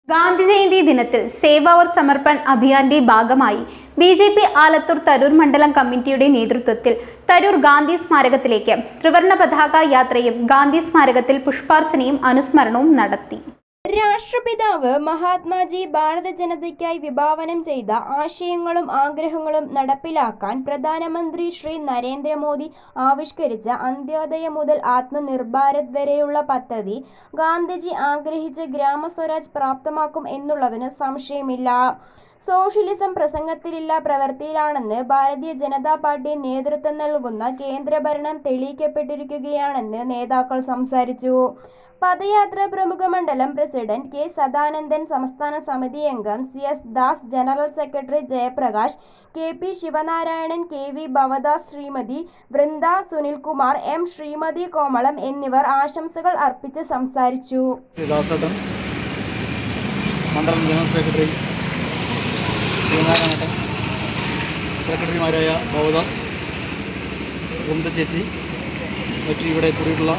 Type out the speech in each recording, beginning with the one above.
ഗാന്ധി ജയന്തി ദിനത്തിൽ സേവ് അവർ സമർപ്പൺ അഭിയാന്റെ ഭാഗമായി B J P Alathur Tarur മണ്ഡലം കമ്മിറ്റിയുടെ നേതൃത്വത്തിൽ തരൂർ ഗാന്ധി സ്മാരകത്തിലേക്ക് ത്രിവർണ പതാക യാത്രയും ഗാന്ധി സ്മാരകത്തിൽ പുഷ്പാർച്ചനയും അനുസ്മരണവും നടത്തി രാഷ്ട്രപിതാവ് മഹാത്മാജി ഭാരത ജനതയ്ക്കായി വിഭാവനം ചെയ്ത ആശയങ്ങളും ആഗ്രഹങ്ങളും നടപ്പിലാക്കാൻ പ്രധാനമന്ത്രി ശ്രീ നരേന്ദ്രമോദി ആവിഷ്കരിച്ച അന്ത്യോദയ മുതൽ ആത്മനിർഭാരത് വരെയുള്ള പദ്ധതി ഗാന്ധിജി ആഗ്രഹിച്ച ഗ്രാമസ്വരാജ് പ്രാപ്തമാക്കും എന്നുള്ളതിന് സംശയമില്ല സോഷ്യലിസം പ്രസംഗത്തിലില്ല പ്രവൃത്തിയിലാണെന്ന് ഭാരതീയ ജനതാ പാർട്ടി നേതൃത്വം നൽകുന്ന കേന്ദ്രഭരണം തെളിയിക്കപ്പെട്ടിരിക്കുകയാണെന്ന് നേതാക്കൾ സംസാരിച്ചു പദയാത്ര പ്രമുഖ മണ്ഡലം പ്രസിഡന്റ് കെ സദാനന്ദൻ സംസ്ഥാന സമിതി അംഗം C S Das general secretary Jayaprakash K P Sivanarayanan K V Bhavadas Srimathi Vrinda Sunilkumar M Srimathi Komalam എന്നിവർ ആശംസകൾ അർപ്പിച്ച് സംസാരിച്ചു ദാസേട്ടൻ മണ്ഡലം ജനറൽ സെക്രട്ടറി ശിവനാരായണേട്ടൻ സെക്രട്ടറിമാരായ ഭവദാസ് വൃന്ദ ചേച്ചി മറ്റു ഇവിടെ കൂടിയിട്ടുള്ള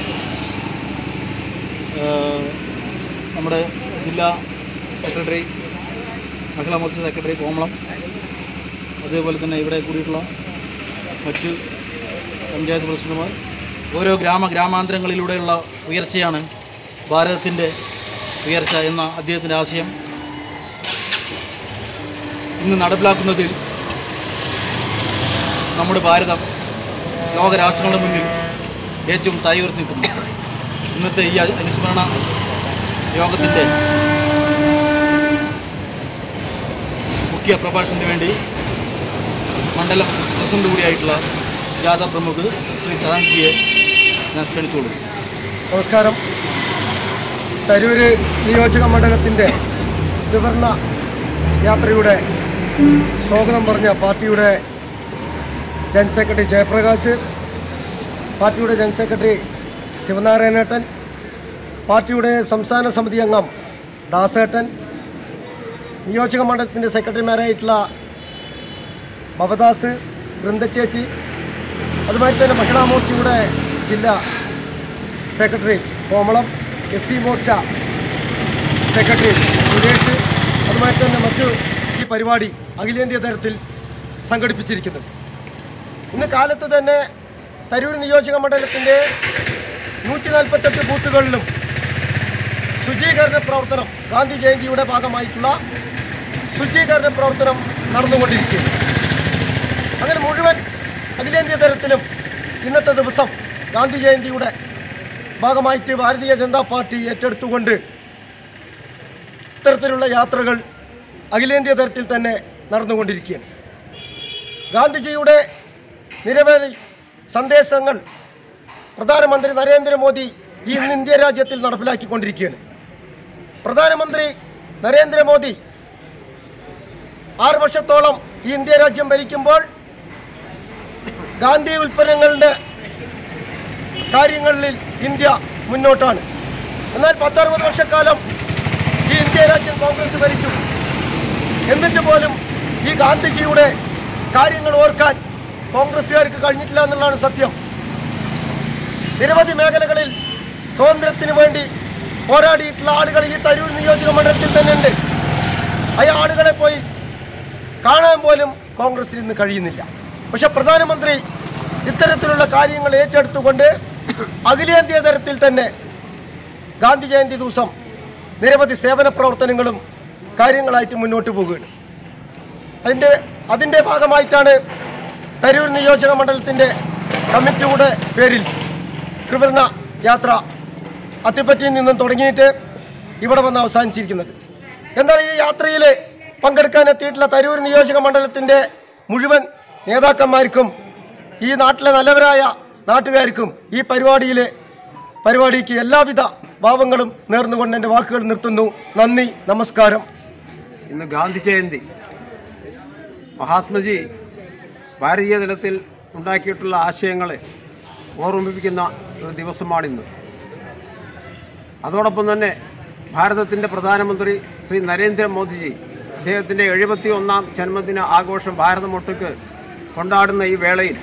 ആ, നമ്മുടെ ജില്ലാ സെക്രട്ടറി മഹിളാ മോർച്ച സെക്രട്ടറി കോമളം അതേപോലെ തന്നെ ഇവിടെ കൂടിയിട്ടുള്ള മറ്റ് പഞ്ചായത്ത് പ്രസിഡന്റുമാർ ഓരോ ഗ്രാമ ഗ്രാമാന്തരങ്ങളിലൂടെയുള്ള ഉയർച്ചയാണ് ഭാരതത്തിൻ്റെ ഉയർച്ച എന്ന അദ്ദേഹത്തിൻ്റെ ആശയം ഇന്ന് നടപ്പിലാക്കുന്നതിൽ നമ്മുടെ ഭാരതം ലോകരാഷ്ട്രങ്ങളുടെ മുന്നിൽ ഏറ്റവും തലയുയർത്തി നിൽക്കുന്നു ഇന്നത്തെ ഈ അ- അനുസ്മരണ യോഗത്തിൻ്റെ മുഖ്യ പ്രഭാഷണത്തിന് വേണ്ടി മണ്ഡലം പ്രസിഡന്റ് കൂടിയായിട്ടുള്ള ജാഥ പ്രമുഖ് ശ്രീ ചതാൻജിയെ ഞാൻ ക്ഷണിച്ചോളൂ നമസ്കാരം തരൂര് നിയോജക മണ്ഡലത്തിൻ്റെ ത്രിവർണ യാത്രയുടെ സ്വാഗതം പറഞ്ഞ പാർട്ടിയുടെ ജനറൽ സെക്രട്ടറി ജയപ്രകാശ് പാർട്ടിയുടെ ജനറൽ സെക്രട്ടറി ശിവനാരായണേട്ടൻ പാർട്ടിയുടെ സംസ്ഥാന സമിതി അംഗം ദാസേട്ടൻ നിയോജക മണ്ഡലത്തിൻ്റെ സെക്രട്ടറിമാരായിട്ടുള്ള ഭവദാസ് വൃന്ദച്ചേച്ചി അതുമാതിരി തന്നെ മഹിളാ മോർച്ചയുടെ ജില്ലാ secretary Komalam S C Morcha secretary Suresh അതുമായി തന്നെ മറ്റു ഈ പരിപാടി അഖിലേന്ത്യാ തലത്തിൽ സംഘടിപ്പിച്ചിരിക്കുന്നത് ഇന്ന് കാലത്ത് തന്നെ തരൂർ നിയോജക മണ്ഡലത്തിൻ്റെ നൂറ്റി നാൽപ്പത്തെട്ട് ബൂത്തുകളിലും ശുചീകരണ പ്രവർത്തനം ഗാന്ധി ജയന്തിയുടെ ഭാഗമായിട്ടുള്ള ശുചീകരണ പ്രവർത്തനം നടന്നുകൊണ്ടിരിക്കുകയാണ് അങ്ങനെ മുഴുവൻ അഖിലേന്ത്യാ തലത്തിലും ഇന്നത്തെ ദിവസം ഗാന്ധി ജയന്തിയുടെ ഭാഗമായിട്ട് ഭാരതീയ ജനതാ പാർട്ടി ഏറ്റെടുത്തുകൊണ്ട് ഇത്തരത്തിലുള്ള യാത്രകൾ അഖിലേന്ത്യാ തലത്തിൽ തന്നെ നടന്നുകൊണ്ടിരിക്കുകയാണ് ഗാന്ധിജിയുടെ നിരവധി സന്ദേശങ്ങൾ പ്രധാനമന്ത്രി നരേന്ദ്രമോദി ഈ ഇന്ന് ഇന്ത്യ രാജ്യത്തിൽ നടപ്പിലാക്കിക്കൊണ്ടിരിക്കുകയാണ് പ്രധാനമന്ത്രി നരേന്ദ്രമോദി ആറ് വർഷത്തോളം ഈ ഇന്ത്യ രാജ്യം ഭരിക്കുമ്പോൾ ഗാന്ധി ഉൽപ്പന്നങ്ങളുടെ കാര്യങ്ങളിൽ ഇന്ത്യ മുന്നോട്ടാണ് എന്നാൽ പത്തറുപത് വർഷക്കാലം ഈ ഇന്ത്യ രാജ്യം കോൺഗ്രസ് ഭരിച്ചു എന്നിട്ട് പോലും ഈ ഗാന്ധിജിയുടെ കാര്യങ്ങൾ ഓർക്കാൻ കോൺഗ്രസ്സുകാർക്ക് കഴിഞ്ഞിട്ടില്ല എന്നുള്ളതാണ് സത്യം നിരവധി മേഖലകളിൽ സ്വാതന്ത്ര്യത്തിന് വേണ്ടി പോരാടിയിട്ടുള്ള ആളുകൾ ഈ തരൂർ നിയോജക മണ്ഡലത്തിൽ തന്നെ ഉണ്ട് ആ ആളുകളെ പോയി കാണാൻ പോലും കോൺഗ്രസിന് ഇന്ന് കഴിയുന്നില്ല പക്ഷെ പ്രധാനമന്ത്രി ഇത്തരത്തിലുള്ള കാര്യങ്ങൾ ഏറ്റെടുത്തുകൊണ്ട് അഖിലേന്ത്യാ തലത്തിൽ തന്നെ ഗാന്ധി ജയന്തി ദിവസം നിരവധി സേവന പ്രവർത്തനങ്ങളും കാര്യങ്ങളായിട്ട് മുന്നോട്ട് പോകുകയാണ് അതിൻ്റെ അതിൻ്റെ ഭാഗമായിട്ടാണ് തരൂർ നിയോജക മണ്ഡലത്തിൻ്റെ കമ്മിറ്റിയുടെ പേരിൽ ത്രിവർണ യാത്ര അത്തിപ്പറ്റിയിൽ നിന്നും തുടങ്ങിയിട്ട് ഇവിടെ വന്ന് അവസാനിച്ചിരിക്കുന്നത് എന്നാൽ ഈ യാത്രയിൽ പങ്കെടുക്കാൻ എത്തിയിട്ടുള്ള തരൂർ നിയോജക മണ്ഡലത്തിൻ്റെ മുഴുവൻ നേതാക്കന്മാർക്കും ഈ നാട്ടിലെ നല്ലവരായ നാട്ടുകാർക്കും ഈ പരിപാടിയിൽ പരിപാടിക്ക് എല്ലാവിധ ഭാവങ്ങളും നേർന്നുകൊണ്ട് എൻ്റെ വാക്കുകൾ നിർത്തുന്നു നന്ദി നമസ്കാരം ഇന്ന് ഗാന്ധി ജയന്തി മഹാത്മജി ഭാരതീയ തലത്തിൽ ഉണ്ടാക്കിയിട്ടുള്ള ആശയങ്ങളെ ഓർമ്മിപ്പിക്കുന്ന ഒരു ദിവസമാണിന്ന് അതോടൊപ്പം തന്നെ ഭാരതത്തിൻ്റെ പ്രധാനമന്ത്രി ശ്രീ നരേന്ദ്രമോദിജി അദ്ദേഹത്തിൻ്റെ എഴുപത്തി ഒന്നാം ജന്മദിന ആഘോഷം ഭാരതമൊട്ടുക്ക് കൊണ്ടാടുന്ന ഈ വേളയിൽ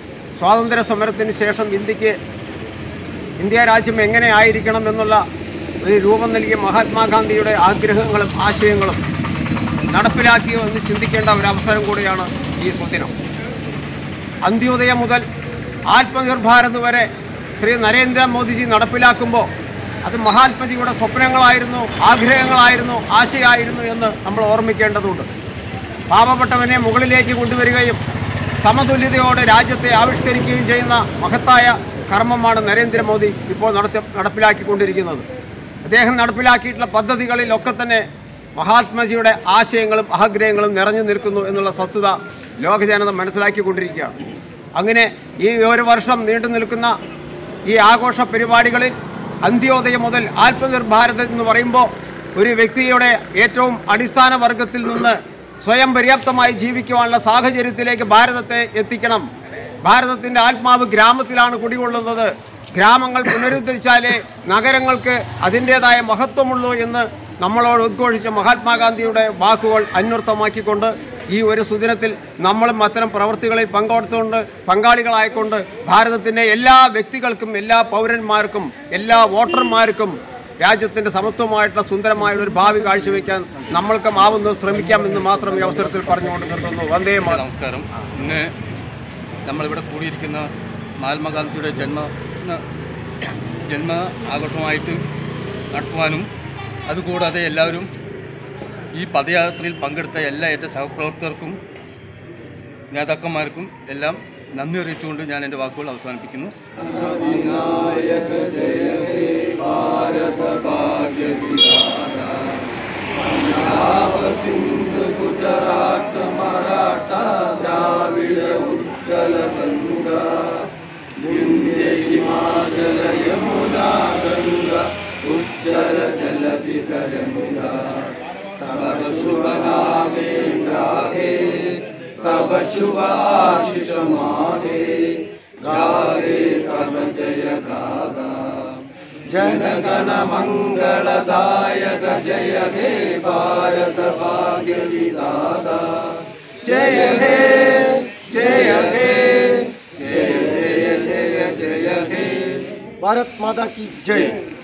സ്വാതന്ത്ര്യ സമരത്തിന് ശേഷം ഇന്ത്യക്ക് ഇന്ത്യ രാജ്യം എങ്ങനെ ആയിരിക്കണം എന്നുള്ള ഒരു രൂപം നൽകിയ മഹാത്മാഗാന്ധിയുടെ ആഗ്രഹങ്ങളും ആശയങ്ങളും നടപ്പിലാക്കിയോ എന്ന് ചിന്തിക്കേണ്ട ഒരു അവസരം കൂടിയാണ് ഈ സുദിനം അന്ത്യോദയം മുതൽ ആത്മനിർഭർ ഭാരത് വരെ ശ്രീ നരേന്ദ്രമോദിജി നടപ്പിലാക്കുമ്പോൾ അത് മഹാത്മജിയുടെ സ്വപ്നങ്ങളായിരുന്നു ആഗ്രഹങ്ങളായിരുന്നു ആശയമായിരുന്നു എന്ന് നമ്മൾ ഓർമ്മിക്കേണ്ടതുണ്ട് പാവപ്പെട്ടവനെ മുകളിലേക്ക് കൊണ്ടുവരികയും സമതുല്യതയോടെ രാജ്യത്തെ ആവിഷ്കരിക്കുകയും ചെയ്യുന്ന മഹത്തായ കർമ്മമാണ് നരേന്ദ്രമോദി ഇപ്പോൾ നടത്തി നടപ്പിലാക്കിക്കൊണ്ടിരിക്കുന്നത് അദ്ദേഹം നടപ്പിലാക്കിയിട്ടുള്ള പദ്ധതികളിലൊക്കെ തന്നെ മഹാത്മജിയുടെ ആശയങ്ങളും ആഗ്രഹങ്ങളും നിറഞ്ഞു നിൽക്കുന്നു എന്നുള്ള വസ്തുത ലോകജനത മനസ്സിലാക്കിക്കൊണ്ടിരിക്കുകയാണ് അങ്ങനെ ഈ ഒരു വർഷം നീണ്ടു നിൽക്കുന്ന ഈ ആഘോഷ പരിപാടികളിൽ അന്ത്യോദയം മുതൽ ആത്മനിർഭർ ഭാരത് എന്ന് പറയുമ്പോൾ ഒരു വ്യക്തിയുടെ ഏറ്റവും അടിസ്ഥാന വർഗത്തിൽ നിന്ന് സ്വയം പര്യാപ്തമായി ജീവിക്കുവാനുള്ള സാഹചര്യത്തിലേക്ക് ഭാരതത്തെ എത്തിക്കണം ഭാരതത്തിൻ്റെ ആത്മാവ് ഗ്രാമത്തിലാണ് കുടികൊള്ളുന്നത് ഗ്രാമങ്ങൾ പുനരുദ്ധരിച്ചാലേ നഗരങ്ങൾക്ക് അതിൻ്റേതായ മഹത്വമുള്ളൂ എന്ന് നമ്മളോട് ഉദ്ഘോഷിച്ച മഹാത്മാഗാന്ധിയുടെ വാക്കുകൾ അന്വർത്ഥമാക്കിക്കൊണ്ട് ഈ ഒരു സുദിനത്തിൽ നമ്മളും അത്തരം പ്രവൃത്തികളിൽ പങ്കെടുത്തുകൊണ്ട് പങ്കാളികളായിക്കൊണ്ട് ഭാരതത്തിൻ്റെ എല്ലാ വ്യക്തികൾക്കും എല്ലാ പൗരന്മാർക്കും എല്ലാ വോട്ടർമാർക്കും രാജ്യത്തിൻ്റെ സമത്വമായിട്ടുള്ള സുന്ദരമായുള്ള ഒരു ഭാവി കാഴ്ചവെക്കാൻ നമ്മൾക്കും ആവുന്നത് ശ്രമിക്കാം എന്ന് മാത്രം ഈ അവസരത്തിൽ പറഞ്ഞുകൊണ്ട് നിർത്തുന്നു വന്ദേ മാതരം നമസ്കാരം ഇന്ന് നമ്മളിവിടെ കൂടിയിരിക്കുന്ന മഹാത്മാഗാന്ധിയുടെ ജന്മ ജന്മ ആഘോഷമായിട്ട് നടത്തുവാനും അതുകൂടാതെ എല്ലാവരും ഈ പദയാത്രയിൽ പങ്കെടുത്ത എല്ലാ എൻ്റെ സഹപ്രവർത്തകർക്കും നേതാക്കന്മാർക്കും എല്ലാം നന്ദി അറിയിച്ചുകൊണ്ട് ഞാൻ എൻ്റെ വാക്കുകൾ അവസാനിപ്പിക്കുന്നു भारत माता की जय